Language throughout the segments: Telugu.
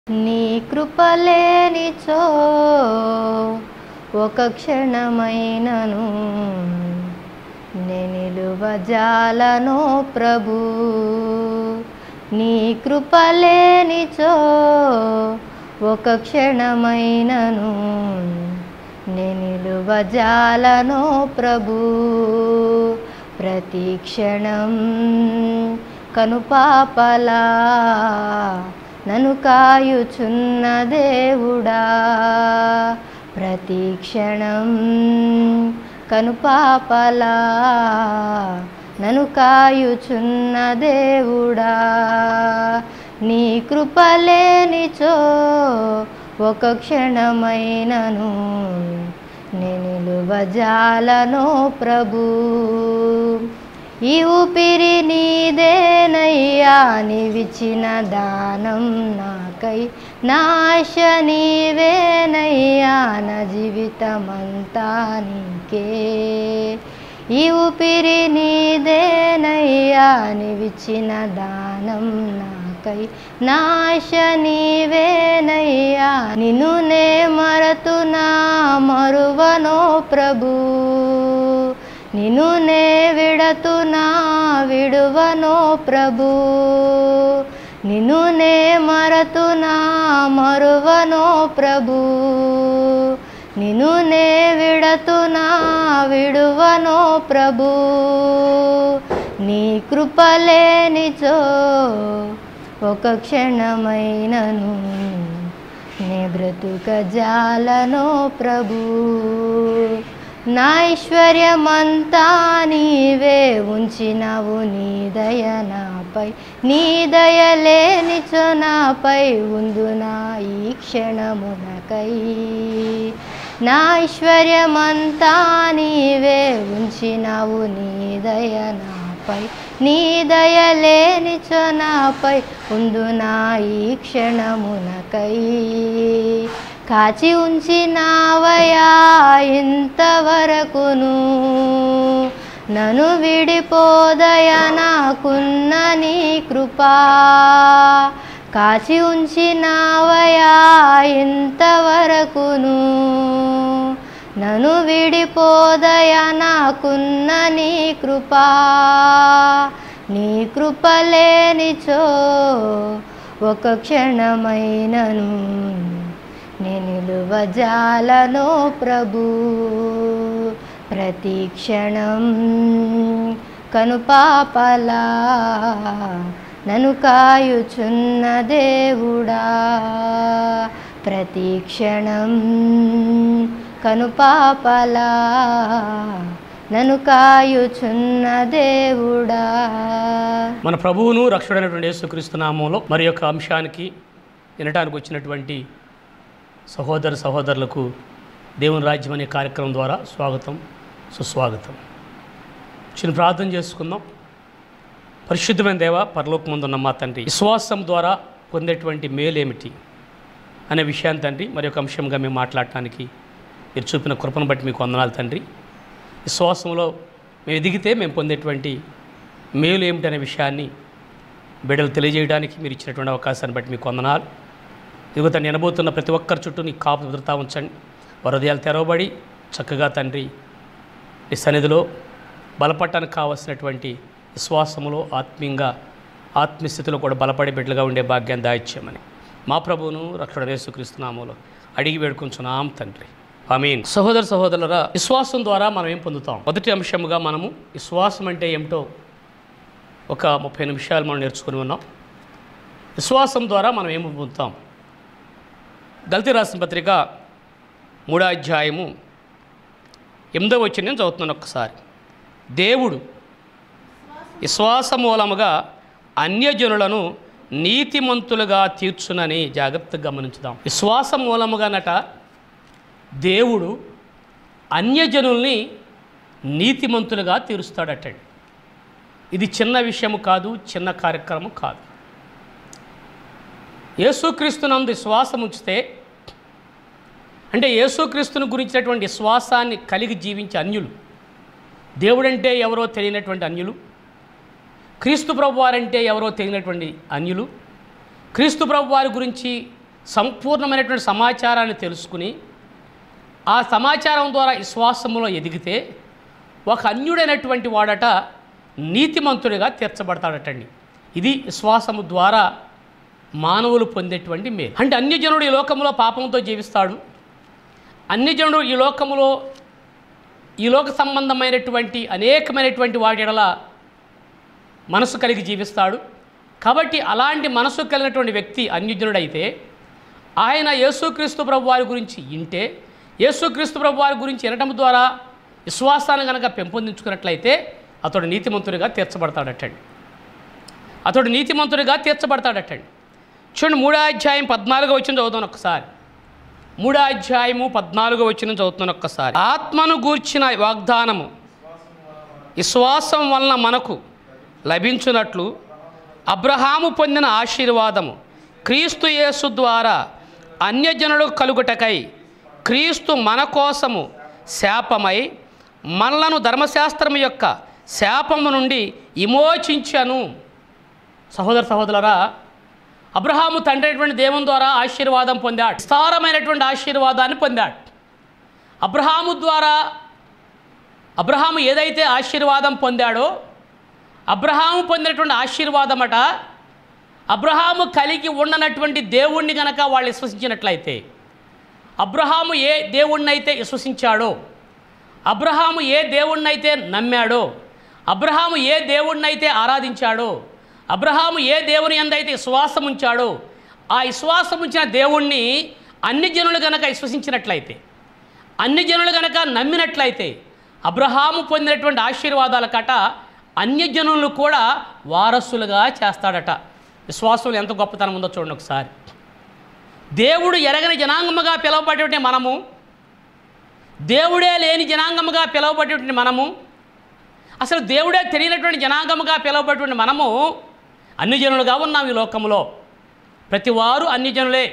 నీ కృపలేనిచో ఒక క్షణమైనను నిలువజాలను ప్రభు నీ కృపలేనిచో ఒక క్షణమైనను నిలువజాలను ప్రభు ప్రతి క్షణం కనుపాపలా నన్ను కాయుచున్న దేవుడా ప్రతి క్షణం కనుపాపలా నన్ను కాయుచున్న దేవుడా నీ కృపలేనిచో ఒక క్షణమైనను నిలువజాలను ప్రభు ఈ ఊపిరి నీదేనయ్యా నీవిచ్చిన దానం నాకై నాశ నీవేనయ్యా నా జీవితమంతా నీకే ఈ ఊపిరి నీదేనయ్యా నీవిచ్చిన దానం నాకై నాశ నీవేనయ్యా నిన్ను నే మరతునా మరువనో ప్రభు నిన్ను నే విడతునా విడువనో ప్రభు నిన్ను నే మరతునా మరువనో ప్రభు నిన్ను నే విడతునా విడువనో ప్రభు నీ కృపలేనిచో ఒక క్షణమైనను నే బ్రతుక జాలను ప్రభు నా ఐశ్వర్యమంతా నీవే ఉంచినవు నీ దయ నాపై నీ దయ లేనిచో నాపై ఉందు నా ఈ క్షణమునకై నా ఐశ్వర్యమంతా నీవే ఉంచినవు నీ దయ నాపై నీ దయ లేనిచో నాపై ఉందు నా ఈ క్షణమునకై కాచి ఉంచినావయా ఇంతవరకును నన్ను విడిపోదయ నాకున్న నీ కృపా కాచి ఉంచినావయా ఇంతవరకును నన్ను విడిపోదయ నాకున్న నీ కృపా నీ కృపలేనిచో ఒక క్షణమైనను నిలువజాలను ప్రభు ప్రతి క్షణం కనుపాపలా నన్ను కాయుచున్న దేవుడా ప్రతి క్షణం కనుపాపలా నన్ను కాయుచున్న దేవుడా మన ప్రభువును రక్షుడైనటువంటి యేసుక్రీస్తు నామంలో మరి యొక్క అంశానికి వినటానికి వచ్చినటువంటి సహోదర సహోదరులకు దేవుని రాజ్యం అనే కార్యక్రమం ద్వారా స్వాగతం సుస్వాగతం చిన్న ప్రార్థన చేసుకుందాం పరిశుద్ధమైన దేవ పరలోకముందున్న మా తండ్రి విశ్వాసం ద్వారా పొందేటువంటి మేలేమిటి అనే విషయాన్ని తండ్రి మరి ఒక అంశంగా మేము మాట్లాడటానికి మీరు చూపిన కృపను బట్టి మీకు వందనాలు తండ్రి విశ్వాసంలో మేము ఎదిగితే మేము పొందేటువంటి మేలు ఏమిటనే విషయాన్ని బిడ్డలు తెలియజేయడానికి మీరు ఇచ్చినటువంటి అవకాశాన్ని బట్టి మీకు వందనాలు ఇదిగో తండ్రి ఎనబోతున్న ప్రతి ఒక్కరి చుట్టూ నీ కాపు భద్రతా ఉంచండి వారి హృదయాలు తెరవబడి చక్కగా తండ్రి ఈ సన్నిధిలో బలపడటానికి కావలసినటువంటి విశ్వాసములో ఆత్మీయంగా ఆత్మస్థితిలో కూడా బలపడే బిడ్డలుగా ఉండే భాగ్యాన్ని దాయిచ్చామని మా ప్రభువును రక్షణ యేసుక్రీస్తునామములో అడిగి వేడుకుంటున్నాం తండ్రి మీన్ సహోదర సహోదరులరా విశ్వాసం ద్వారా మనం ఏం పొందుతాం మొదటి అంశముగా మనము విశ్వాసం అంటే ఏమిటో ఒక ముప్పై నిమిషాలు మనం నేర్చుకుని ఉన్నాం విశ్వాసం ద్వారా మనం ఏమి పొందుతాం గల్తీ రాసిన పత్రిక మూడో అధ్యాయము ఎనిమిదో వచ్చి నేను చదువుతున్నాను ఒక్కసారి దేవుడు విశ్వాస మూలముగా అన్యజనులను నీతిమంతులుగా తీర్చునని జాగ్రత్తగా గమనించుదాం విశ్వాస మూలముగానట దేవుడు అన్యజనుల్ని నీతిమంతులుగా తీరుస్తాడటండి ఇది చిన్న విషయము కాదు చిన్న కార్యక్రమం కాదు యేసుక్రీస్తునందు విశ్వాసం ఉంచితే అంటే యేసుక్రీస్తుని గురించినటువంటి విశ్వాసాన్ని కలిగి జీవించే అన్యులు దేవుడంటే ఎవరో తెలియనటువంటి అన్యులు క్రీస్తు ప్రభు వారంటే ఎవరో తెలియనటువంటి అన్యులు క్రీస్తు ప్రభు వారి గురించి సంపూర్ణమైనటువంటి సమాచారాన్ని తెలుసుకుని ఆ సమాచారం ద్వారా విశ్వాసములో ఎదిగితే ఒక అన్యుడైనటువంటి వాడట నీతిమంతుడిగా తీర్చబడతాడటండి ఇది విశ్వాసము ద్వారా మానవులు పొందేటువంటి మేలు అంటే అన్యజనుడు ఈ లోకంలో పాపంతో జీవిస్తాడు అన్యజనుడు ఈ లోకములో ఈ లోక సంబంధమైనటువంటి అనేకమైనటువంటి వాటి ఎడల మనసు కలిగి జీవిస్తాడు కాబట్టి అలాంటి మనసు కలిగినటువంటి వ్యక్తి అన్యజనుడైతే ఆయన యేసుక్రీస్తు ప్రభు వారి గురించి వింటే యేసుక్రీస్తు ప్రభు వారి గురించి వినటం ద్వారా విశ్వాసాన్ని కనుక పెంపొందించుకున్నట్లయితే అతడు నీతిమంతుడిగా తీర్చబడతాడటండి అతడు నీతిమంతుడిగా తీర్చబడతాడటండి చూడండి మూడో అధ్యాయం పద్నాలుగో వచ్చిన చదువుతాను ఒక్కసారి మూడో అధ్యాయము పద్నాలుగో వచ్చిన చదువుతున్నాను ఒక్కసారి ఆత్మను గూర్చిన వాగ్దానము విశ్వాసం వలన మనకు లభించున్నట్లు అబ్రహాము పొందిన ఆశీర్వాదము క్రీస్తు యేసు ద్వారా అన్యజనులకు కలుగుటకై క్రీస్తు మన కోసము శాపమై మనలను ధర్మశాస్త్రం యొక్క శాపము నుండి విమోచించను సహోదర సహోదరులరా అబ్రహాము తండ్రి అయినటువంటి దేవుని ద్వారా ఆశీర్వాదం పొందాడు విస్తారమైనటువంటి ఆశీర్వాదాన్ని పొందాడు అబ్రహాము ద్వారా అబ్రహాము ఏదైతే ఆశీర్వాదం పొందాడో అబ్రహాము పొందినటువంటి ఆశీర్వాదమట అబ్రహాము కలిగి ఉండనటువంటి దేవుణ్ణి గనక వాళ్ళు విశ్వసించినట్లయితే అబ్రహాము ఏ దేవుణ్ణైతే విశ్వసించాడో అబ్రహాము ఏ దేవుణ్ణైతే నమ్మాడో అబ్రహాము ఏ దేవుణ్ణైతే ఆరాధించాడో అబ్రహాము ఏ దేవుని ఎందైతే విశ్వాసం ఉంచాడో ఆ విశ్వాసం ఉంచిన దేవుణ్ణి అన్ని జనులు గనక విశ్వసించినట్లయితే అన్ని జనులు గనక నమ్మినట్లయితే అబ్రహాము పొందినటువంటి ఆశీర్వాదాల కట అన్యజనులను కూడా వారసులుగా చేస్తాడట విశ్వాసంలో ఎంత గొప్పతనం ఉందో చూడండి ఒకసారి దేవుడు ఎరగని జనాంగముగా పిలువబడేటువంటి మనము దేవుడే లేని జనాంగముగా పిలువబడేటువంటి మనము అసలు దేవుడే తెలియనటువంటి జనాంగముగా పిలువబడేటువంటి మనము అన్ని జనులుగా ఉన్నాం ఈ లోకంలో ప్రతి వారు అన్ని జనులే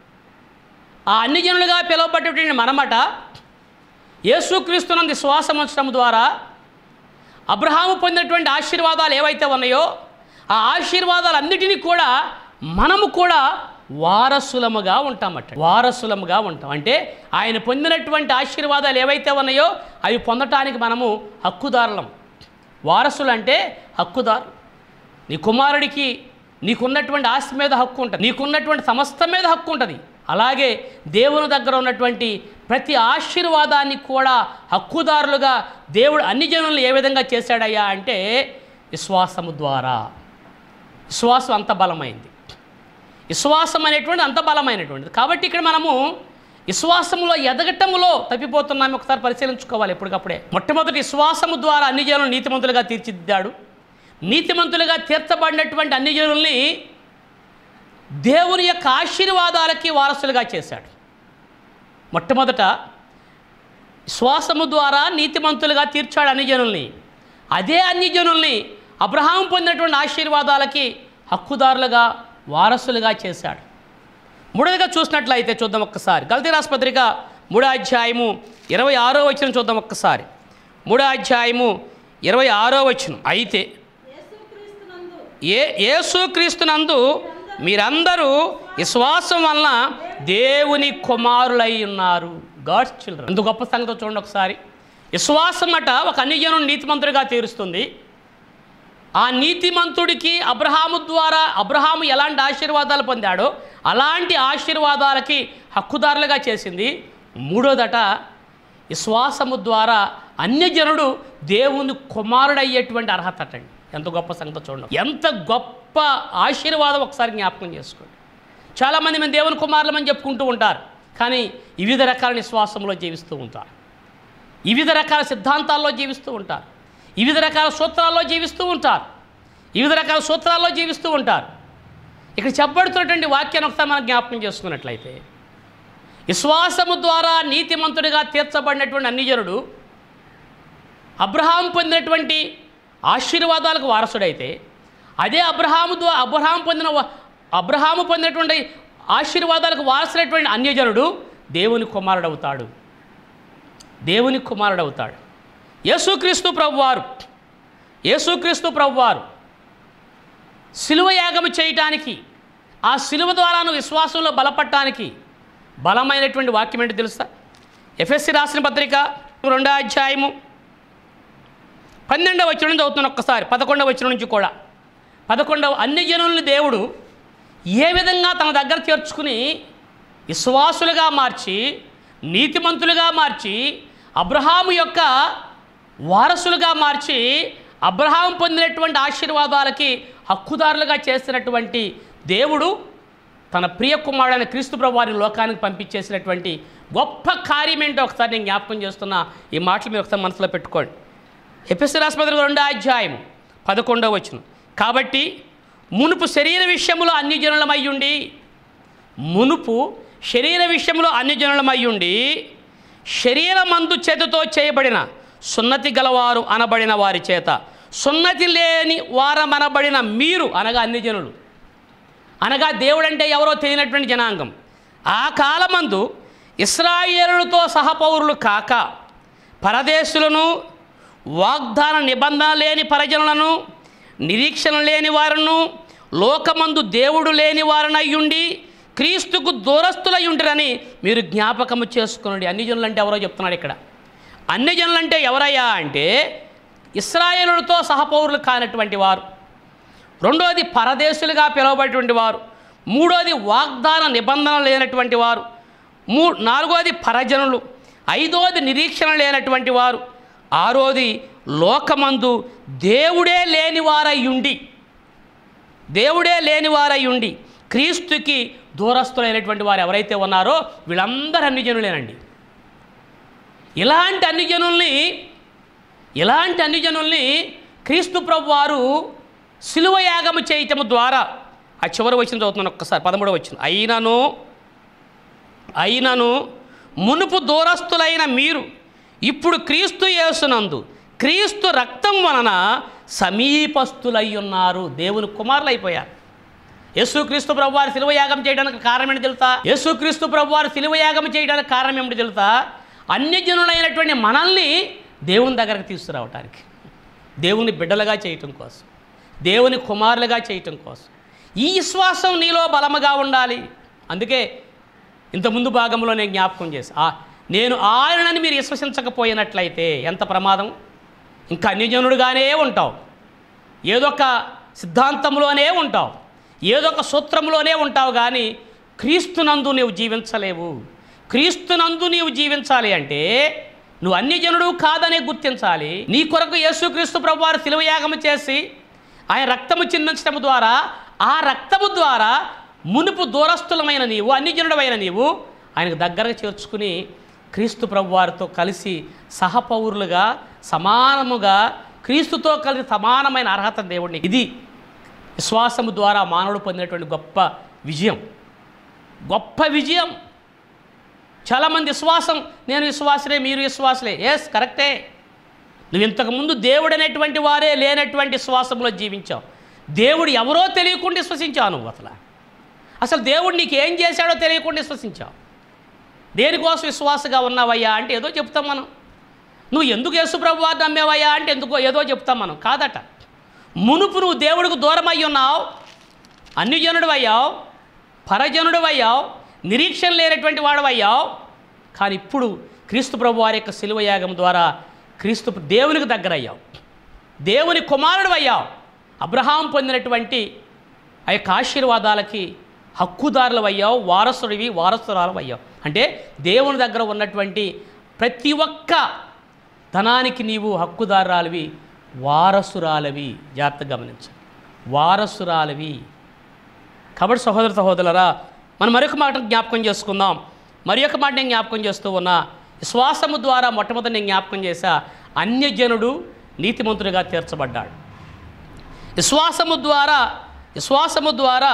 ఆ అన్ని జనులుగా పిలువబడేటువంటి మనమట యేసుక్రీస్తునందు శ్వాసం ఉంచడం ద్వారా అబ్రహాము పొందినటువంటి ఆశీర్వాదాలు ఏవైతే ఉన్నాయో ఆ ఆశీర్వాదాలన్నిటినీ కూడా మనము కూడా వారసులముగా ఉంటామట వారసులముగా ఉంటాం అంటే ఆయన పొందినటువంటి ఆశీర్వాదాలు ఏవైతే ఉన్నాయో అవి పొందటానికి మనము హక్కుదారులం వారసులు అంటే హక్కుదారు నీ కుమారుడికి నీకున్నటువంటి ఆస్తి మీద హక్కు ఉంటుంది నీకున్నటువంటి సమస్తం మీద హక్కు ఉంటుంది అలాగే దేవుని దగ్గర ఉన్నటువంటి ప్రతి ఆశీర్వాదాన్ని కూడా హక్కుదారులుగా దేవుడు అన్ని జనులను ఏ విధంగా చేశాడయ్యా అంటే విశ్వాసము ద్వారా విశ్వాసం అంత బలమైంది విశ్వాసం అనేటువంటి అంత బలమైనటువంటిది కాబట్టి ఇక్కడ మనము విశ్వాసములో ఎదగటములో తప్పిపోతున్నాము ఒకసారి పరిశీలించుకోవాలి ఎప్పటికప్పుడే మొట్టమొదటి విశ్వాసము ద్వారా అన్ని జనులను నీతిమంతులుగా తీర్చిదిద్దాడు నీతిమంతులుగా తీర్చబడినటువంటి అన్ని జనుల్ని దేవుని యొక్క ఆశీర్వాదాలకి వారసులుగా చేశాడు మొట్టమొదట శ్వాసము ద్వారా నీతిమంతులుగా తీర్చాడు అన్ని జనుల్ని అదే అన్ని జనుల్ని అబ్రహాం పొందినటువంటి ఆశీర్వాదాలకి హక్కుదారులుగా వారసులుగా చేశాడు మూడవదిగా చూసినట్లయితే చూద్దాం ఒక్కసారి గల్తీ రాష్పత్రిక మూడో అధ్యాయము ఇరవై ఆరో వచనం చూద్దాం ఒక్కసారి మూడో అధ్యాయము ఇరవై ఆరో వచనం అయితే ఏ యేసుక్రీస్తునందు మీరందరూ విశ్వాసం వలన దేవుని కుమారులై ఉన్నారు గాడ్స్ చిల్డ్రన్ అందు గొప్ప సంగతి చూడండి ఒకసారి విశ్వాసం అట ఒక అన్యజనం నీతిమంతుడిగా తీరుస్తుంది ఆ నీతిమంతుడికి అబ్రహాము ద్వారా అబ్రహాము ఎలాంటి ఆశీర్వాదాలు పొందాడో అలాంటి ఆశీర్వాదాలకి హక్కుదారులుగా చేసింది మూడోదట విశ్వాసము ద్వారా అన్యజనుడు దేవుని కుమారుడయ్యేటువంటి అర్హత అటండి ఎంత గొప్ప సంగతి చూడండి ఎంత గొప్ప ఆశీర్వాదం ఒకసారి జ్ఞాపకం చేసుకోండి చాలామంది మేము దేవుని కుమారులమని చెప్పుకుంటూ ఉంటారు కానీ వివిధ రకాల విశ్వాసంలో జీవిస్తూ ఉంటారు వివిధ రకాల సిద్ధాంతాల్లో జీవిస్తూ ఉంటారు వివిధ రకాల సూత్రాల్లో జీవిస్తూ ఉంటారు వివిధ రకాల సూత్రాల్లో జీవిస్తూ ఉంటారు ఇక్కడ చెప్పబడుతున్నటువంటి వాక్యాన్ని ఒకసారి మనం జ్ఞాపకం చేసుకున్నట్లయితే విశ్వాసము ద్వారా నీతిమంతుడిగా తీర్చబడినటువంటి అన్నిజనుడు అబ్రహాం పొందినటువంటి ఆశీర్వాదాలకు వారసుడైతే అదే అబ్రహాము ద్వారా అబ్రహాం పొందిన వా- అబ్రహాము పొందినటువంటి ఆశీర్వాదాలకు వారసుడైనటువంటి అన్యజనుడు దేవుని కుమారుడవుతాడు దేవుని కుమారుడవుతాడు యేసుక్రీస్తు ప్రభువారు యేసుక్రీస్తు ప్రభువారు శిలువ యాగము చేయటానికి ఆ సిలువ ద్వారా నువ్వు విశ్వాసంలో బలపడటానికి బలమైనటువంటి వాక్యం ఏంటో తెలుసా ఎఫ్ఎస్సి రాసిన పత్రిక రెండో అధ్యాయము పన్నెండవ వచ్చిన నుంచి చదువుతున్నాను ఒక్కసారి పదకొండవ వచ్చిన నుంచి కూడా పదకొండవ అన్ని జనుల్ని దేవుడు ఏ విధంగా తన దగ్గర చేర్చుకుని విశ్వాసులుగా మార్చి నీతిమంతులుగా మార్చి అబ్రహాము యొక్క వారసులుగా మార్చి అబ్రహాం పొందినటువంటి ఆశీర్వాదాలకి హక్కుదారులుగా చేసినటువంటి దేవుడు తన ప్రియ కుమారుడైన క్రీస్తు ప్రభు వారిని లోకానికి పంపించేసినటువంటి గొప్ప కార్యం ఏంటో ఒకసారి నేను జ్ఞాపకం చేస్తున్నా ఈ మాటలు మీరు ఒకసారి మనసులో పెట్టుకోండి ఎపిసి రాష్ట్రపతి రెండో అధ్యాయము పదకొండవ వచ్చును కాబట్టి మునుపు శరీర విషయంలో అన్ని జనులమయ్యుండి మునుపు శరీర విషయంలో అన్ని జనులమయ్యుండి శరీరమందు చేతితో చేయబడిన సున్నతి గలవారు అనబడిన వారి చేత సున్నతి లేని వారమనబడిన మీరు అనగా అన్ని జనులు అనగా దేవుడంటే ఎవరో తెలియనటువంటి జనాంగం ఆ కాలమందు ఇస్రాయేలులతో సహపౌరులు కాక పరదేశులను వాగ్దాన నిబంధన లేని పరజనులను నిరీక్షణ లేని వారును లోకమందు దేవుడు లేని వారనయ్యుండి క్రీస్తుకు దూరస్తులై ఉంటారని మీరు జ్ఞాపకము చేసుకునండి అన్ని జనులు అంటే ఎవరో చెప్తున్నాడు ఇక్కడ అన్ని జనులు అంటే ఎవరయ్యా అంటే ఇస్రాయేలులతో సహపౌరులు కానటువంటి వారు రెండోది పరదేశులుగా పిలువబడేటువంటి వారు మూడోది వాగ్దాన నిబంధన లేనటువంటి వారు మూ నాలుగోది పరజనులు ఐదోది నిరీక్షణ లేనటువంటి వారు ఆరోది లోకమందు దేవుడే లేనివారయ్యుండి దేవుడే లేనివారయ్యుండి క్రీస్తుకి దూరస్తులైనటువంటి వారు ఎవరైతే ఉన్నారో వీళ్ళందరూ అన్ని జనులేనండి ఇలాంటి అన్ని జనుల్ని ఇలాంటి అన్ని జనుల్ని క్రీస్తు ప్రభు వారు సిలువ యాగము చేయటము ద్వారా ఆ చివరి వచ్చిన చదువుతున్నాను ఒక్కసారి పదమూడవ వచ్చిన అయినను అయినను మునుపు దూరస్తులైన మీరు ఇప్పుడు క్రీస్తు యేసునందు క్రీస్తు రక్తం వలన సమీపస్తులై ఉన్నారు దేవుని కుమారులు అయిపోయారు యేసుక్రీస్తు ప్రభు వారు సిలువ యాగం చేయడానికి కారణం ఏంటి తెలుసా యేసుక్రీస్తు ప్రభు వారు సిలువ యాగం చేయడానికి కారణం ఏమిటి తెలుసా అన్యజనులైనటువంటి మనల్ని దేవుని దగ్గరకు తీసుకురావటానికి దేవుని బిడ్డలుగా చేయటం కోసం దేవుని కుమారులుగా చేయటం కోసం ఈ విశ్వాసం నీలో బలముగా ఉండాలి అందుకే ఇంత ముందు భాగంలో నేను జ్ఞాపకం చేసి ఆ నేను ఆయనని మీరు విశ్వసించకపోయినట్లయితే ఎంత ప్రమాదం ఇంకా అన్యజనుడుగానే ఉంటావు ఏదొక సిద్ధాంతంలోనే ఉంటావు ఏదొక సూత్రంలోనే ఉంటావు కానీ క్రీస్తునందు నీవు జీవించలేవు క్రీస్తునందు నీవు జీవించాలి అంటే నువ్వు అన్యజనుడు కాదనే గుర్తించాలి నీ కొరకు యేసుక్రీస్తు ప్రభువారు శిలువయాగము చేసి ఆయన రక్తము చిందించడం ద్వారా ఆ రక్తము ద్వారా మునుపు దూరస్థులమైన నీవు అన్యజనుడమైన నీవు ఆయనకు దగ్గరగా చేర్చుకుని క్రీస్తు ప్రభువారితో కలిసి సహపౌరులుగా సమానముగా క్రీస్తుతో కలిసి సమానమైన అర్హత దేవుడిని ఇది విశ్వాసము ద్వారా మానవుడు పొందినటువంటి గొప్ప విజయం గొప్ప విజయం చాలామంది విశ్వాసం నేను విశ్వాసలే మీరు విశ్వాసలే ఎస్ కరెక్టే నువ్వు ఇంతకుముందు దేవుడు అనేటువంటి వారే లేనటువంటి విశ్వాసంలో జీవించావు దేవుడు ఎవరో తెలియకుండా విశ్వసించావు నువ్వు అసలు అసలు దేవుడు నీకు ఏం చేశాడో తెలియకుండా విశ్వసించావు దేనికోసం విశ్వాసగా ఉన్నావయ్యా అంటే ఏదో చెప్తాం మనం నువ్వు ఎందుకు యేసుప్రభు వారిని నమ్మేవయ్యా అంటే ఎందుకో ఏదో చెప్తాం మనం కాదట మునుపు నువ్వు దేవుడికి దూరం అయి ఉన్నావు అన్యజనుడు అయ్యావు పరజనుడు అయ్యావు నిరీక్షణ లేనటువంటి వాడు అయ్యావు కానీ ఇప్పుడు క్రీస్తు ప్రభు వారి యొక్క శిలువ యాగం ద్వారా క్రీస్తు దేవునికి దగ్గర అయ్యావు దేవుని కుమారుడు అయ్యావు అబ్రహాం పొందినటువంటి ఆ యొక్క ఆశీర్వాదాలకి హక్కుదారులు అయ్యావు వారసుడివి వారసురాలు అయ్యావు అంటే దేవుని దగ్గర ఉన్నటువంటి ప్రతి ఒక్క ధనానికి నీవు హక్కుదారురాలివి వారసురాలవి జాగ్రత్తగా గమనించు వారసురాలవి కాబట్టి సహోదర సహోదరులరా మనం మరొక మాట జ్ఞాపకం చేసుకుందాం మరి ఒక మాట నేను జ్ఞాపకం చేస్తూ ఉన్నా విశ్వాసము ద్వారా మొట్టమొదటి నేను జ్ఞాపకం చేశా అన్యజనుడు నీతిమంతుడిగా తీర్చబడ్డాడు విశ్వాసము ద్వారా విశ్వాసము ద్వారా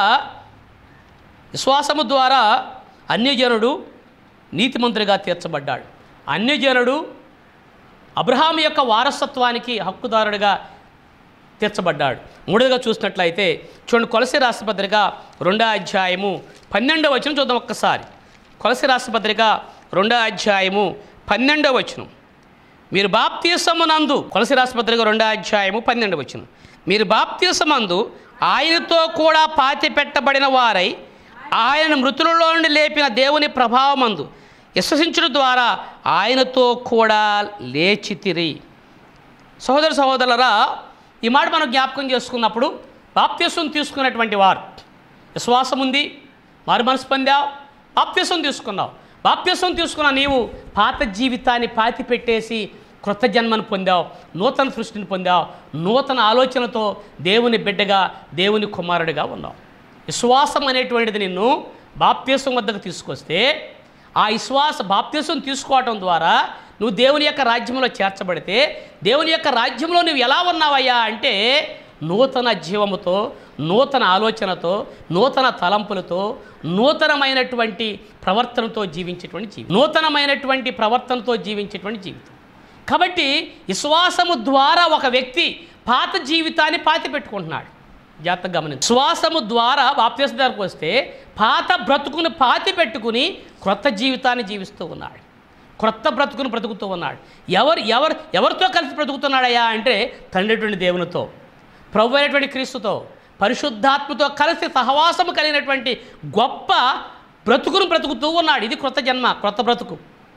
విశ్వాసము ద్వారా అన్యజనుడు నీతిమంతుడిగా తీర్చబడ్డాడు అన్యజనుడు అబ్రహాం యొక్క వారసత్వానికి హక్కుదారుడిగా తీర్చబడ్డాడు మూడోగా చూసినట్లయితే చూడండి కొలసి రాష్ట్రపత్రిక రెండో అధ్యాయము పన్నెండవ వచనం చూద్దాం ఒక్కసారి కొలసి రాష్ట్రపత్రిక రెండో అధ్యాయము పన్నెండవ వచనం మీరు బాప్తీసమునందు కొలసి రాష్ట్రపత్రిక రెండో అధ్యాయము పన్నెండవ వచనం మీరు బాప్తిసమందు ఆయనతో కూడా పాతి పెట్టబడిన వారై ఆయన మృతులలో నుండి లేపిన దేవుని ప్రభావమందు విశ్వసించడం ద్వారా ఆయనతో కూడా లేచితిరి సహోదర సహోదరులరా ఈ మాట మనం జ్ఞాపకం చేసుకున్నప్పుడు బాప్త్యసం తీసుకున్నటువంటి వారు విశ్వాసం ఉంది మారు మనసు పొందావు బాప్త్యసం తీసుకున్నావు బాప్త్యసం తీసుకున్న నీవు పాత జీవితాన్ని పాతి పెట్టేసి క్రొత్త జన్మను పొందావు నూతన సృష్టిని పొందావు నూతన ఆలోచనతో దేవుని బిడ్డగా దేవుని కుమారుడిగా ఉన్నావు విశ్వాసం అనేటువంటిది నిన్ను బాప్త్యసం వద్దకు తీసుకొస్తే ఆ విశ్వాస బాప్త్యసం తీసుకోవటం ద్వారా నువ్వు దేవుని యొక్క రాజ్యంలో చేర్చబడితే దేవుని యొక్క రాజ్యంలో నువ్వు ఎలా ఉన్నావయ్యా అంటే నూతన జీవముతో నూతన ఆలోచనతో నూతన తలంపులతో నూతనమైనటువంటి ప్రవర్తనతో జీవించేటువంటి జీవితం నూతనమైనటువంటి ప్రవర్తనతో జీవించేటువంటి జీవితం కాబట్టి విశ్వాసము ద్వారా ఒక వ్యక్తి పాత జీవితాన్ని పాతి పెట్టుకుంటున్నాడు జాగ్రత్తగా గమనించు శ్వాసము ద్వారా బాప్తీసం దగ్గరకు వస్తే పాత బ్రతుకును పాతి పెట్టుకుని క్రొత్త జీవితాన్ని జీవిస్తూ ఉన్నాడు క్రొత్త బ్రతుకును బ్రతుకుతూ ఉన్నాడు ఎవరు ఎవరు ఎవరితో కలిసి బ్రతుకుతున్నాడయ్యా అంటే తండ్రిటువంటి దేవునితో ప్రభు అయినటువంటి క్రీస్తుతో పరిశుద్ధాత్మతో కలిసి సహవాసము కలిగినటువంటి గొప్ప బ్రతుకును బ్రతుకుతూ ఉన్నాడు ఇది క్రొత్త జన్మ క్రొత్త బ్రతుకు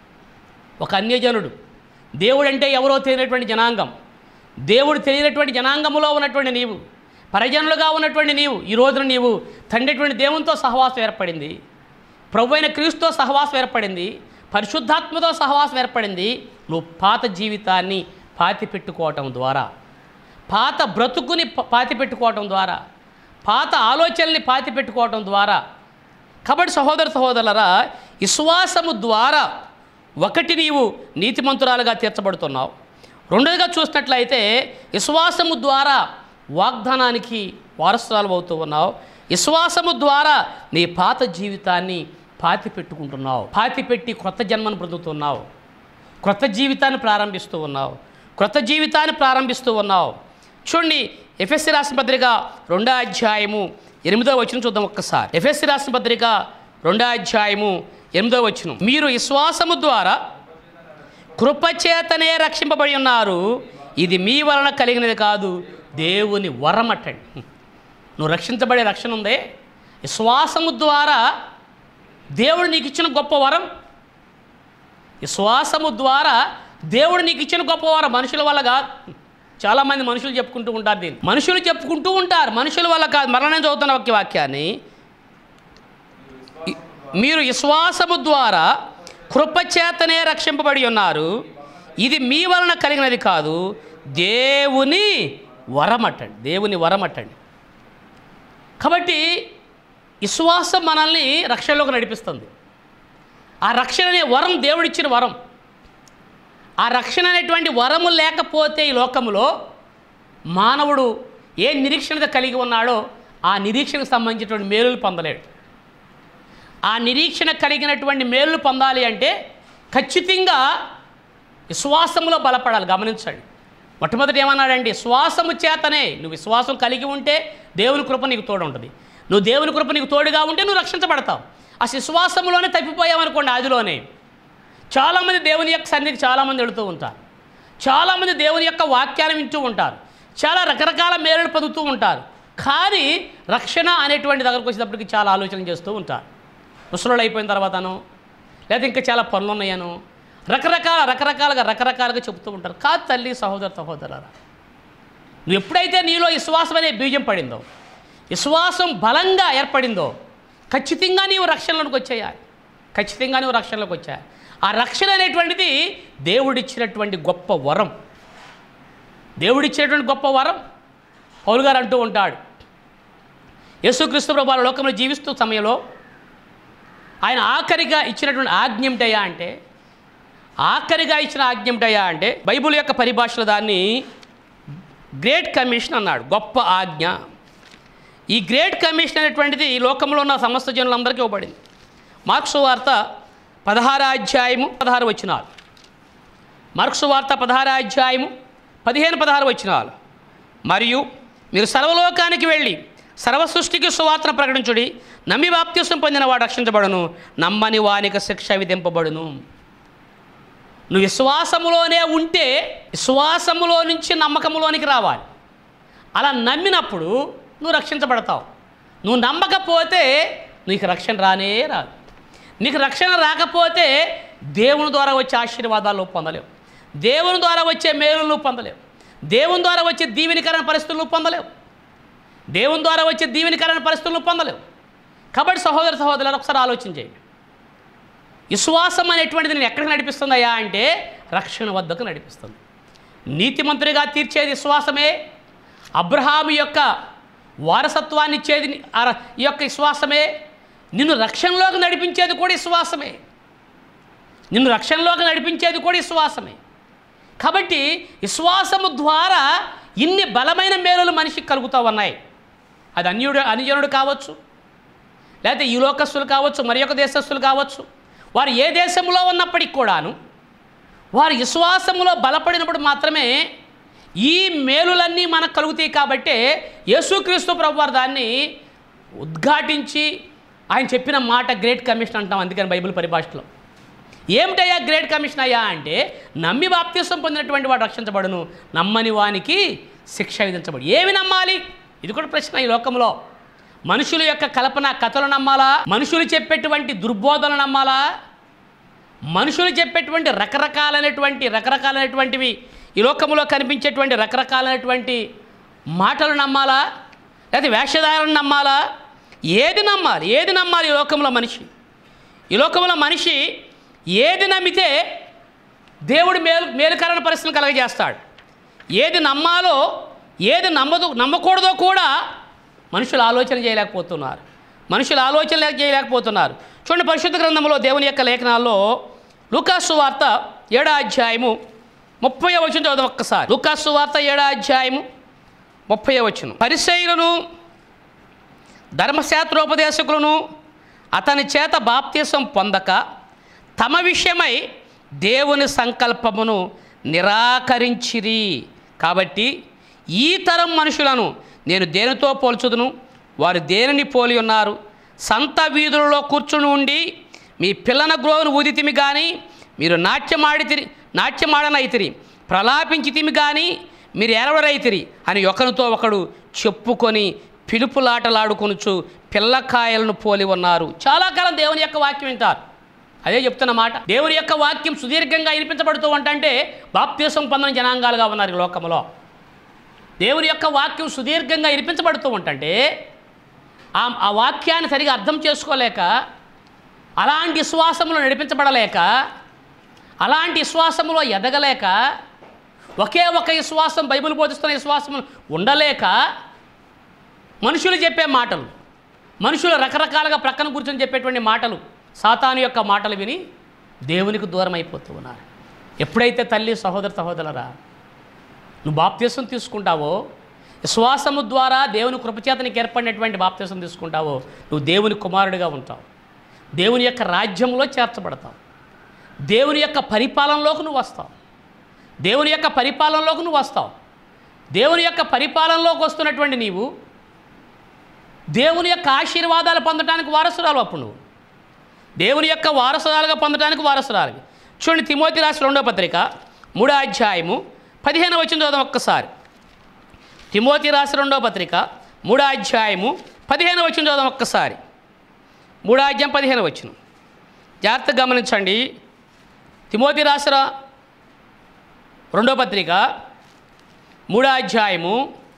ఒక అన్యజనుడు దేవుడు అంటే ఎవరో తెలియనటువంటి జనాంగం దేవుడు తెలియనటువంటి జనాంగములో ఉన్నటువంటి నీవు పరిజనులుగా ఉన్నటువంటి నీవు ఈ రోజున నీవు తండ్రిటువంటి దేవునితో సహవాసం ఏర్పడింది ప్రభు అయిన క్రీస్తుతో సహవాసం ఏర్పడింది పరిశుద్ధాత్మతో సహవాసం ఏర్పడింది నువ్వు పాత జీవితాన్ని పాతి పెట్టుకోవటం ద్వారా పాత బ్రతుకుని ప- పాతి పెట్టుకోవటం ద్వారా పాత ఆలోచనల్ని పాతి పెట్టుకోవటం ద్వారా కాబట్టి సహోదర సహోదరులరా విశ్వాసము ద్వారా ఒకటి నీవు నీతిమంతురాలుగా తీర్చబడుతున్నావు రెండోదిగా చూసినట్లయితే విశ్వాసము ద్వారా వాగ్దానానికి వారసురాలు అవుతూ ఉన్నావు విశ్వాసము ద్వారా నీ పాత జీవితాన్ని పాతి పెట్టుకుంటున్నావు పాతి పెట్టి క్రొత్త జన్మను పొందుతున్నావు క్రొత్త జీవితాన్ని ప్రారంభిస్తూ ఉన్నావు క్రొత్త జీవితాన్ని ప్రారంభిస్తూ ఉన్నావు చూడండి ఎఫ్ఎస్సి రాసిన పత్రిక రెండో అధ్యాయము ఎనిమిదో వచ్చిన చూద్దాం ఒక్కసారి ఎఫ్ఎస్సి రాసిన పత్రిక రెండో అధ్యాయము ఎనిమిదో వచ్చిన మీరు విశ్వాసము ద్వారా కృపచేతనే రక్షింపబడి ఉన్నారు ఇది మీ వలన కలిగినది కాదు దేవుని వరమట్టండి నువ్వు రక్షించబడే రక్షణ ఉందే విశ్వాసము ద్వారా దేవుడు నీకు ఇచ్చిన గొప్ప వరం విశ్వాసము ద్వారా దేవుడు నీకు ఇచ్చిన గొప్ప వరం మనుషుల వల్ల కాదు చాలామంది మనుషులు చెప్పుకుంటూ ఉంటారు దీన్ని మనుషులు చెప్పుకుంటూ ఉంటారు మనుషుల వల్ల కాదు మరణం చదువుతున్న ఒక వాక్యాన్ని ఇ- మీరు విశ్వాసము ద్వారా కృపచేతనే రక్షింపబడి ఉన్నారు ఇది మీ వలన కలిగినది కాదు దేవుని వరమట్టండి దేవుని వరమట్టండి కాబట్టి విశ్వాసం మనల్ని రక్షణలోకి నడిపిస్తుంది ఆ రక్షణ అనే వరం దేవుడిచ్చిన వరం ఆ రక్షణ అనేటువంటి వరము లేకపోతే ఈ లోకములో మానవుడు ఏ నిరీక్షణత కలిగి ఉన్నాడో ఆ నిరీక్షణకు సంబంధించినటువంటి మేలులు పొందలేడు ఆ నిరీక్షణ కలిగినటువంటి మేలులు పొందాలి అంటే ఖచ్చితంగా విశ్వాసములో బలపడాలి గమనించండి మొట్టమొదటి ఏమన్నాడండి శ్వాసము చేతనే నువ్వు విశ్వాసం కలిగి ఉంటే దేవుని కృప నీకు తోడు ఉంటుంది నువ్వు దేవుని కృప నీకు తోడుగా ఉంటే నువ్వు రక్షించబడతావు ఆ విశ్వాసంలోనే తప్పిపోయావనుకోండి ఆదిలోనే చాలామంది దేవుని యొక్క సన్నిధికి చాలామంది వెళుతూ ఉంటారు చాలామంది దేవుని యొక్క వాక్యాన్ని వింటూ ఉంటారు చాలా రకరకాల మేలులు పొందుతూ ఉంటారు కానీ రక్షణ అనేటువంటి దగ్గరకు వచ్చేటప్పటికి చాలా ఆలోచన చేస్తూ ఉంటారు ముసలోళ్ళు అయిపోయిన తర్వాతను లేదా ఇంకా చాలా పనులు ఉన్నాయను రకరకాల రకరకాలుగా రకరకాలుగా చెబుతూ ఉంటారు కాదు తల్లి సహోదర సహోదరులారా నువ్వు ఎప్పుడైతే నీలో విశ్వాసం అనే బీజం పడిందో విశ్వాసం బలంగా ఏర్పడిందో ఖచ్చితంగా నీవు రక్షణలోకి వచ్చేయాలి ఖచ్చితంగా నువ్వు రక్షణలోకి వచ్చాయి ఆ రక్షణ అనేటువంటిది దేవుడిచ్చినటువంటి గొప్ప వరం దేవుడిచ్చినటువంటి గొప్ప వరం పౌలు గారు అంటూ ఉంటాడు యేసుక్రీస్తు ప్రభు వారి లోకంలో జీవిస్తూ సమయంలో ఆయన ఆఖరిగా ఇచ్చినటువంటి ఆజ్ఞ ఏమిటయ్యా అంటే ఆఖరిగా ఇచ్చిన ఆజ్ఞ ఏమిటయ్యా అంటే బైబిల్ యొక్క పరిభాషలో దాన్ని గ్రేట్ కమిషన్ అన్నాడు గొప్ప ఆజ్ఞ ఈ గ్రేట్ కమిషన్ అనేటువంటిది ఈ లోకంలో ఉన్న సమస్త జనులందరికీ ఇవ్వబడింది మార్క్సు వార్త పదహారు అధ్యాయము పదహారు వచ్చినాలు మార్క్సు వార్త పదహారు అధ్యాయము పదిహేను పదహారు వచ్చినాలు మరియు మీరు సర్వలోకానికి వెళ్ళి సర్వ సృష్టికి సువార్తను ప్రకటించుడి నమ్మి బాప్త్యసం పొందిన వాడు రక్షించబడును నమ్మని వానికి శిక్ష విధింపబడును నువ్వు విశ్వాసములోనే ఉంటే విశ్వాసములో నుంచి నమ్మకములోనికి రావాలి అలా నమ్మినప్పుడు నువ్వు రక్షించబడతావు నువ్వు నమ్మకపోతే నీకు రక్షణ రానే రాదు నీకు రక్షణ రాకపోతే దేవుని ద్వారా వచ్చే ఆశీర్వాదాలు నువ్వు పొందలేవు దేవుని ద్వారా వచ్చే మేలు నువ్వు పొందలేవు దేవుని ద్వారా వచ్చే దీవెనికరణ పరిస్థితులు నువ్వు పొందలేవు దేవుని ద్వారా వచ్చే దీవెనికరణ పరిస్థితులు నువ్వు పొందలేవు కాబట్టి సహోదర సహోదరులు ఒకసారి ఆలోచన చేయండి విశ్వాసం అనేటువంటిది నేను ఎక్కడికి నడిపిస్తుందయ్యా అంటే రక్షణ వద్దకు నడిపిస్తుంది నీతిమంతుడిగా తీర్చేది విశ్వాసమే అబ్రహాము యొక్క వారసత్వాన్ని ఇచ్చేది ని- ఆ ర- ఈ యొక్క విశ్వాసమే నిన్ను రక్షణలోకి నడిపించేది కూడా విశ్వాసమే నిన్ను రక్షణలోకి నడిపించేది కూడా విశ్వాసమే కాబట్టి విశ్వాసము ద్వారా ఇన్ని బలమైన మేలులు మనిషికి కలుగుతూ ఉన్నాయి అది అన్యుడు అన్యజనుడు కావచ్చు లేకపోతే ఈ లోకస్తులు కావచ్చు మరి ఒక దేశస్తులు కావచ్చు వారు ఏ దేశంలో ఉన్నప్పటికి కూడాను వారి విశ్వాసములో బలపడినప్పుడు మాత్రమే ఈ మేలులన్నీ మనకు కలుగుతాయి కాబట్టే యేసుక్రీస్తు ప్రభు వారు దాన్ని ఉద్ఘాటించి ఆయన చెప్పిన మాట గ్రేట్ కమిషన్ అంటాం అందుకని బైబిల్ పరిభాషలో ఏమిటయ్యా గ్రేట్ కమిషన్ అయ్యా అంటే నమ్మి బాప్తీసం పొందినటువంటి వాడు రక్షించబడును నమ్మని వానికి శిక్ష విధించబడు ఏమి నమ్మాలి ఇది కూడా ప్రశ్న ఈ లోకంలో మనుషుల యొక్క కల్పన కథలు నమ్మాలా మనుషులు చెప్పేటువంటి దుర్బోధనలు నమ్మాలా మనుషులు చెప్పేటువంటి రకరకాలైనటువంటి రకరకాలైనటువంటివి ఈ లోకంలో కనిపించేటువంటి రకరకాలైనటువంటి మాటలు నమ్మాలా లేదా వేషధారణ నమ్మాలా ఏది నమ్మాలి ఏది నమ్మాలి ఈ లోకంలో మనిషి ఈ లోకంలో మనిషి ఏది నమ్మితే దేవుడు మేలు మేలుకరణ పరిస్థితిని కలగజేస్తాడు ఏది నమ్మాలో ఏది నమ్మదు నమ్మకూడదో కూడా మనుషులు ఆలోచన చేయలేకపోతున్నారు మనుషులు ఆలోచన లేక చేయలేకపోతున్నారు చూడండి పరిశుద్ధ గ్రంథంలో దేవుని యొక్క లేఖనాల్లో లూకాసు వార్త ఏడో అధ్యాయము ముప్పై వచ్చిన చదువు ఒక్కసారి లూకాసు వార్త ఏడో అధ్యాయము ముప్పై వచ్చును పరిశైలను ధర్మశాస్త్రోపదేశకులను అతని చేత బాప్తీసం పొందక తమ విషయమై దేవుని సంకల్పమును నిరాకరించిరి కాబట్టి ఈ తరం మనుషులను నేను దేనితో పోల్చుదును వారు దేనిని పోలి ఉన్నారు సంత వీధులలో కూర్చుని ఉండి మీ పిల్లన గ్రోవును ఊదితిమి కానీ మీరు నాట్యమాడితిరి నాట్యమాడనైతిరి ప్రలాపించితిమి కానీ మీరు ఎరవరైతిరి అని ఒకరితో ఒకడు చెప్పుకొని పిలుపులాటలాడుకొనుచు పిల్లకాయలను పోలి ఉన్నారు చాలా కాలం దేవుని యొక్క వాక్యం వింటారు అదే చెప్తున్న మాట దేవుని యొక్క వాక్యం సుదీర్ఘంగా వినిపించబడుతూ ఉంటే బాప్తీసం పొందని జనాంగాలుగా ఉన్నారు ఈ లోకంలో దేవుని యొక్క వాక్యం సుదీర్ఘంగా వినిపించబడుతూ ఉంటే ఆ ఆ వాక్యాన్ని సరిగా అర్థం చేసుకోలేక అలాంటి విశ్వాసములో నడిపించబడలేక అలాంటి విశ్వాసములో ఎదగలేక ఒకే ఒక విశ్వాసం బైబిల్ బోధిస్తున్న విశ్వాసం ఉండలేక మనుషులు చెప్పే మాటలు మనుషులు రకరకాలుగా ప్రక్కన కూర్చొని చెప్పేటువంటి మాటలు సాతాను యొక్క మాటలు విని దేవునికి దూరం అయిపోతూ ఉన్నారు ఎప్పుడైతే తల్లి సహోదర సహోదరులరా నువ్వు బాప్తీసం తీసుకుంటావో విశ్వాసము ద్వారా దేవుని కృపచేత నీకు ఏర్పడినటువంటి బాప్తీసం తీసుకుంటావో నువ్వు దేవుని కుమారుడిగా ఉంటావు దేవుని యొక్క రాజ్యంలో చేర్చబడతావు దేవుని యొక్క పరిపాలనలోకి నువ్వు వస్తావు దేవుని యొక్క పరిపాలనలోకి నువ్వు వస్తావు దేవుని యొక్క పరిపాలనలోకి వస్తున్నటువంటి నీవు దేవుని యొక్క ఆశీర్వాదాలు పొందడానికి వారసురాలు అప్పుడు నువ్వు దేవుని యొక్క వారసురాలుగా పొందడానికి వారసురాలు చూడండి తిమోతి రాసిన రెండో పత్రిక మూడో అధ్యాయము పదిహేను వచ్చిన చదువు ఒక్కసారి తిమోతి రాసిన రెండో పత్రిక మూడో అధ్యాయము పదిహేను వచ్చిన చదువు ఒక్కసారి మూడో అధ్యాయం పదిహేను వచ్చిన జాగ్రత్తగా గమనించండి తిమోతి రాసిన రెండో పత్రిక మూడో అధ్యాయము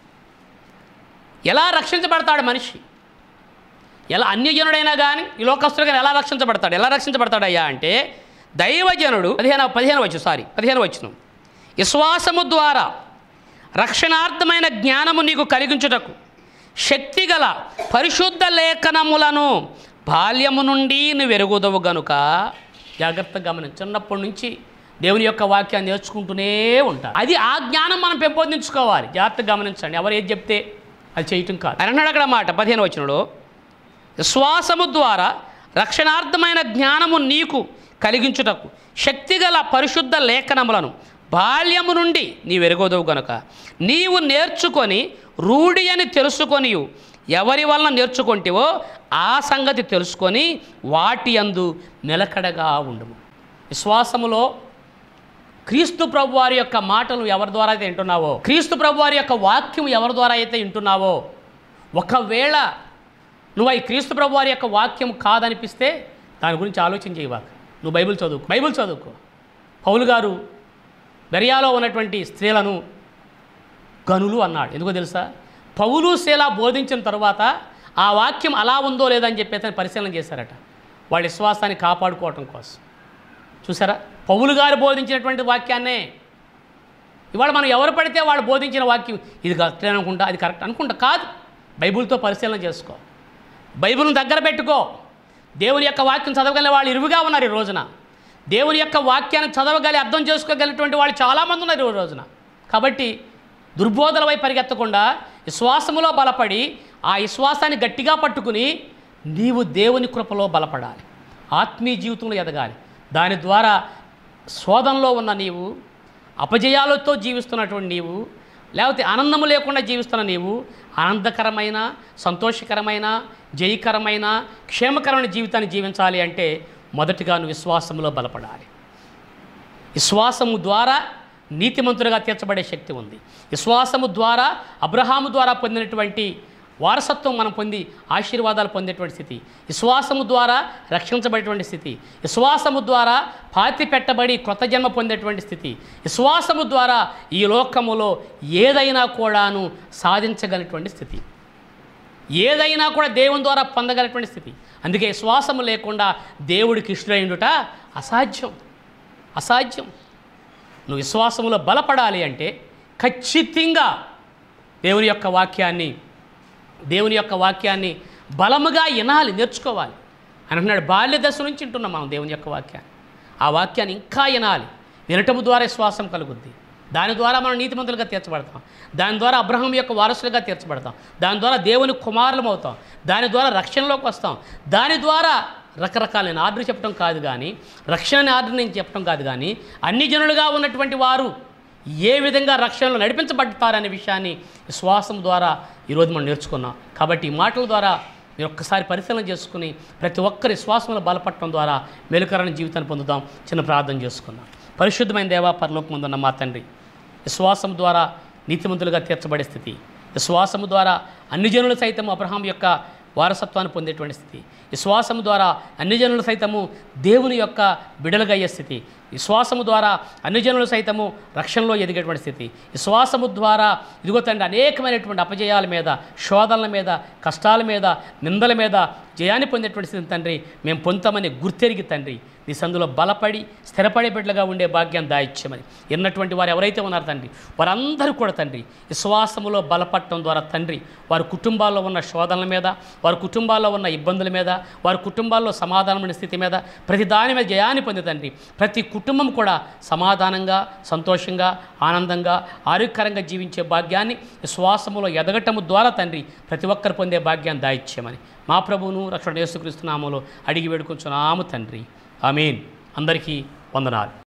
ఎలా రక్షించబడతాడు మనిషి ఎలా అన్యజనుడైనా కానీ ఈ లోకస్తుడు కానీ ఎలా రక్షించబడతాడు ఎలా రక్షించబడతాడు అయ్యా అంటే దైవజనుడు పదిహేను పదిహేను వచ్చు సారీ పదిహేను వచ్చును విశ్వాసము ద్వారా రక్షణార్థమైన జ్ఞానము నీకు కలిగించుటకు శక్తిగల పరిశుద్ధ లేఖనములను బాల్యము నుండి నువ్వు ఎరుగుదవు గనుక జాగ్రత్తగా గమనించు చిన్నప్పటి నుంచి దేవుని యొక్క వాక్యాన్ని నేర్చుకుంటూనే ఉంటా అది ఆ జ్ఞానం మనం పెంపొందించుకోవాలి జాగ్రత్తగా గమనించండి ఎవరు ఏది చెప్తే అది చేయటం కాదు అని అన్నాడు అక్కడ మాట పదిహేను వచ్చినలో విశ్వాసము ద్వారా రక్షణార్థమైన జ్ఞానము నీకు కలిగించుటకు శక్తిగల పరిశుద్ధ లేఖనములను బాల్యము నుండి నీవు ఎరగోదవు గనుక నీవు నేర్చుకొని రూఢి అని తెలుసుకొని ఎవరి వలన నేర్చుకుంటేవో ఆ సంగతి తెలుసుకొని వాటి అందు నిలకడగా ఉండము విశ్వాసములో క్రీస్తు ప్రభు వారి యొక్క మాటలు ఎవరి ద్వారా అయితే వింటున్నావో క్రీస్తు ప్రభు వారి యొక్క వాక్యం ఎవరి ద్వారా అయితే వింటున్నావో ఒకవేళ నువ్వు ఈ క్రీస్తు ప్రభు వారి యొక్క వాక్యం కాదనిపిస్తే దాని గురించి ఆలోచన చేయవాక నువ్వు బైబిల్ చదువుకో బైబిల్ చదువుకో పౌలు గారు బెరియాలో ఉన్నటువంటి స్త్రీలను గనులు అన్నాడు ఎందుకో తెలుసా పౌలు శీల బోధించిన తర్వాత ఆ వాక్యం అలా ఉందో లేదని చెప్పి అతను పరిశీలన చేశారట వాళ్ళ విశ్వాసాన్ని కాపాడుకోవటం కోసం చూసారా పౌలు గారు బోధించినటువంటి వాక్యాన్నే ఇవాళ మనం ఎవరు పడితే వాళ్ళు బోధించిన వాక్యం ఇది కరెక్ట్ అనుకుంటా అది కరెక్ట్ అనుకుంటా కాదు బైబిల్తో పరిశీలన చేసుకో బైబిల్ని దగ్గర పెట్టుకో దేవుని యొక్క వాక్యం చదవగలిగే వాళ్ళు ఇరువుగా ఉన్నారు ఈ రోజున దేవుని యొక్క వాక్యాన్ని చదవగలి అర్థం చేసుకోగలిగినటువంటి వాళ్ళు చాలామంది ఉన్నారు ఈ రోజున కాబట్టి దుర్బోధల వైపు పరిగెత్తకుండా విశ్వాసములో బలపడి ఆ విశ్వాసాన్ని గట్టిగా పట్టుకుని నీవు దేవుని కృపలో బలపడాలి ఆత్మీయ జీవితంలో ఎదగాలి దాని ద్వారా శోధనలో ఉన్న నీవు అపజయాలతో జీవిస్తున్నటువంటి నీవు లేకపోతే ఆనందము లేకుండా జీవిస్తున్న నీవు ఆనందకరమైన సంతోషకరమైన జయకరమైన క్షేమకరమైన జీవితాన్ని జీవించాలి అంటే మొదటిగా నువ్వు విశ్వాసంలో బలపడాలి విశ్వాసము ద్వారా నీతిమంతులుగా తీర్చబడే శక్తి ఉంది విశ్వాసము ద్వారా అబ్రహాము ద్వారా పొందినటువంటి వారసత్వం మనం పొంది ఆశీర్వాదాలు పొందేటువంటి స్థితి విశ్వాసము ద్వారా రక్షించబడేటువంటి స్థితి విశ్వాసము ద్వారా పాతి పెట్టబడి కొత్త జన్మ పొందేటువంటి స్థితి విశ్వాసము ద్వారా ఈ లోకములో ఏదైనా కూడాను సాధించగలిగినటువంటి స్థితి ఏదైనా కూడా దేవుని ద్వారా పొందగలిగినటువంటి స్థితి అందుకే విశ్వాసము లేకుండా దేవుడికి ఇష్టమైండుట అసాధ్యం అసాధ్యం నువ్వు విశ్వాసములో బలపడాలి అంటే ఖచ్చితంగా దేవుని యొక్క వాక్యాన్ని దేవుని యొక్క వాక్యాన్ని బలముగా వినాలి నేర్చుకోవాలి అని అంటున్నాడు బాల్య దశ నుంచి వింటున్నాం మనం దేవుని యొక్క వాక్యాన్ని ఆ వాక్యాన్ని ఇంకా వినాలి వినటము ద్వారా విశ్వాసం కలుగుద్ది దాని ద్వారా మనం నీతిమంతులుగా తీర్చబడతాం దాని ద్వారా అబ్రహం యొక్క వారసులుగా తీర్చబడతాం దాని ద్వారా దేవుని కుమారులం అవుతాం దాని ద్వారా రక్షణలోకి వస్తాం దాని ద్వారా రకరకాల నేను ఆర్డర్ చెప్పడం కాదు కానీ రక్షణ ఆర్డర్ నేను చెప్పడం కాదు కానీ అన్ని జనులుగా ఉన్నటువంటి వారు ఏ విధంగా రక్షణలో నడిపించబడతారనే విషయాన్ని విశ్వాసం ద్వారా ఈరోజు మనం నేర్చుకున్నాం కాబట్టి ఈ మాటల ద్వారా మీరు ఒక్కసారి పరిశీలన చేసుకుని ప్రతి ఒక్కరి విశ్వాసంలో బలపడటం ద్వారా మెలుకరణ జీవితాన్ని పొందుదాం చిన్న ప్రార్థన చేసుకుందాం పరిశుద్ధమైన దేవా పరలోకముందున్న మా తండ్రి విశ్వాసం ద్వారా నీతిమంతులుగా తీర్చబడే స్థితి విశ్వాసము ద్వారా అన్ని జనులు సైతం అబ్రహాం యొక్క వారసత్వాన్ని పొందేటువంటి స్థితి విశ్వాసము ద్వారా అన్ని జనులు సైతము దేవుని యొక్క బిడలుగా అయ్యే స్థితి విశ్వాసము ద్వారా అన్ని జనులు సైతము రక్షణలో ఎదిగేటువంటి స్థితి విశ్వాసము ద్వారా ఇదిగో తండ్రి అనేకమైనటువంటి అపజయాల మీద శోధనల మీద కష్టాల మీద నిందల మీద జయాన్ని పొందేటువంటి స్థితి తండ్రి మేము పొందుతామని గుర్తెరిగి తండ్రి నీ సందులో బలపడి స్థిరపడే బిడ్డలుగా ఉండే భాగ్యం దాయిచ్చమని ఎన్నటువంటి వారు ఎవరైతే ఉన్నారో తండ్రి వారందరూ కూడా తండ్రి విశ్వాసములో బలపడటం ద్వారా తండ్రి వారి కుటుంబాల్లో ఉన్న శోధనల మీద వారి కుటుంబాల్లో ఉన్న ఇబ్బందుల మీద వారి కుటుంబాల్లో సమాధానమైన స్థితి మీద ప్రతి దాని మీద జయాన్ని పొంది తండ్రి ప్రతి కుటుంబం కూడా సమాధానంగా సంతోషంగా ఆనందంగా ఆరోగ్యకరంగా జీవించే భాగ్యాన్ని విశ్వాసములో ఎదగటము ద్వారా తండ్రి ప్రతి ఒక్కరు పొందే భాగ్యాన్ని దాయిచ్చామని మా ప్రభువును రక్షణ యేసుక్రీస్తు నామములో అడిగి వేడుకొంచున్నాము తండ్రి ఆమేన్ అందరికీ వందనాలు